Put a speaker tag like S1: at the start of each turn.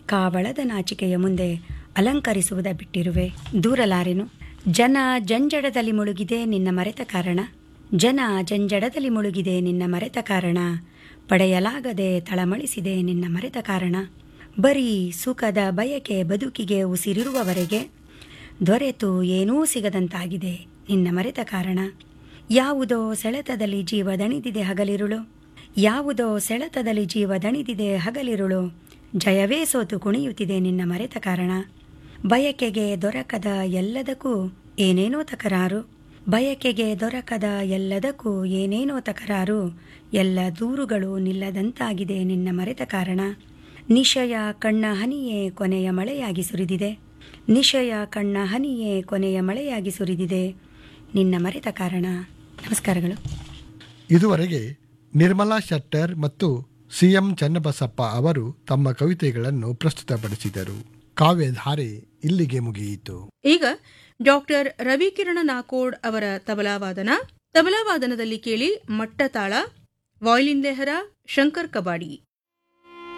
S1: ಕಾವಳದ ನಾಚಿಕೆಯ ಮುಂದೆ ಅಲಂಕರಿಸುವುದ ಬಿಟ್ಟಿರುವೆ ದೂರಲಾರೆನು ಜನ ಜಂಜಡದಲ್ಲಿ ಮುಳುಗಿದೆ ನಿನ್ನ ಮರೆತ ಕಾರಣ ಜನ ಜಂಜಡದಲ್ಲಿ ಮುಳುಗಿದೆ ನಿನ್ನ ಮರೆತ ಕಾರಣ ಪಡೆಯಲಾಗದೆ ತಳಮಳಿಸಿದೆ ನಿನ್ನ ಮರೆತ ಕಾರಣ ಬರೀ ಸುಖದ ಬಯಕೆ ಬದುಕಿಗೆ ಉಸಿರಿರುವವರೆಗೆ ದೊರೆತು ಏನೂ ಸಿಗದಂತಾಗಿದೆ ನಿನ್ನ ಮರೆತ ಕಾರಣ ಯಾವುದೋ ಸೆಳೆತದಲ್ಲಿ ಜೀವ ದಣಿದಿದೆ ಹಗಲಿರುಳು ಯಾವುದೋ ಸೆಳೆತದಲ್ಲಿ ಜೀವ ದಣಿದಿದೆ ಹಗಲಿರುಳು ಜಯವೇ ಸೋತು ಕುಣಿಯುತ್ತಿದೆ ನಿನ್ನ ಮರೆತ ಕಾರಣ ಬಯಕೆಗೆ ದೊರಕದ ಎಲ್ಲದಕ್ಕೂ ಏನೇನೋ ತಕರಾರು ಬಯಕೆಗೆ ದೊರಕದ ಎಲ್ಲದಕ್ಕೂ ಏನೇನೋ ತಕರಾರು ಎಲ್ಲ ದೂರುಗಳು ನಿಲ್ಲದಂತಾಗಿದೆ ನಿನ್ನ ಮರೆತ ಕಾರಣ ನಿಶಯ ಕಣ್ಣ ಹನಿಯೇ ಕೊನೆಯ ಮಳೆಯಾಗಿ ಸುರಿದಿದೆ ನಿಶಯ ಕಣ್ಣ ಹನಿಯೇ ಕೊನೆಯ ಮಳೆಯಾಗಿ ಸುರಿದಿದೆ ನಿನ್ನ ಮರೆತ ಕಾರಣ ನಮಸ್ಕಾರಗಳು
S2: ಇದುವರೆಗೆ ನಿರ್ಮಲಾ ಶೆಟ್ಟರ್ ಮತ್ತು ಸಿಎಂ ಚನ್ನಬಸಪ್ಪ ಅವರು ತಮ್ಮ ಕವಿತೆಗಳನ್ನು ಪ್ರಸ್ತುತಪಡಿಸಿದರು ಕಾವ್ಯಧಾರೆ ಇಲ್ಲಿಗೆ ಮುಗಿಯಿತು
S3: ಈಗ ಡಾಕ್ಟರ್ ರವಿಕಿರಣ ನಾಕೋಡ್ ಅವರ ತಬಲಾವಾದನ ತಬಲಾವಾದನದಲ್ಲಿ ಕೇಳಿ ಮಟ್ಟತಾಳ ವಾಯ್ಲಿನ್ ಲೆಹರ ಶಂಕರ್ ಕಬಾಡಿ